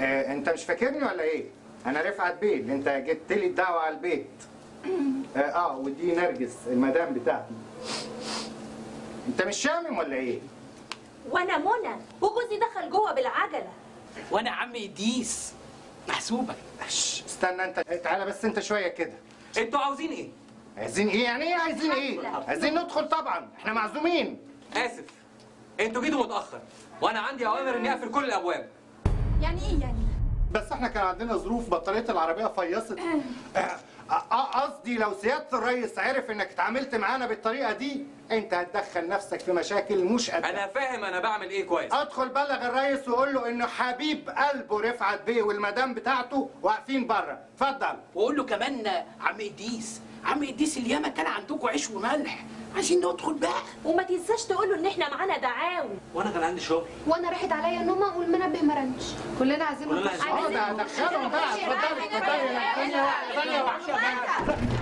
آه انت مش فاكرني ولا ايه انا رفعت بيه اللي انت جبت لي الدعوه على البيت اه, آه ودي نرجس المدام بتاعتي انت مش شامم ولا ايه وانا منى وجوزي دخل جوه بالعجله وانا عم اديس محسوبه شش، استنى انت تعالى بس انت شويه كده انتوا عاوزين ايه عايزين ايه يعني ايه عايزين ايه عايزين ندخل طبعا احنا معزومين اسف انتوا جيتوا متاخر وانا عندي اوامر اني اقفل كل الابواب يعني ايه يعني بس احنا كان عندنا ظروف بطاريه العربيه فيصت آه، آه، قصدي لو سياده الريس عرف انك اتعاملت معانا بالطريقه دي انت هتدخل نفسك في مشاكل مش قد انا فاهم انا بعمل ايه كويس ادخل بلغ الريس وقول له انه حبيب قلبه رفعت بيه والمدام بتاعته واقفين بره اتفضل واقول له كمان عم اديس عم اديس الياما كان عندكم عيش وملح عايزين ندخل بقى وما تنساش تقول له ان احنا معانا دعاوي وانا كان عندي شغل وانا راحت عليا النومه والمنبه ما رنش كلنا عايزين كلنا نخش. عايزين- اه ده دخلهم بقى اتفضلي اتفضلي ثانيه واحده ثانيه واحده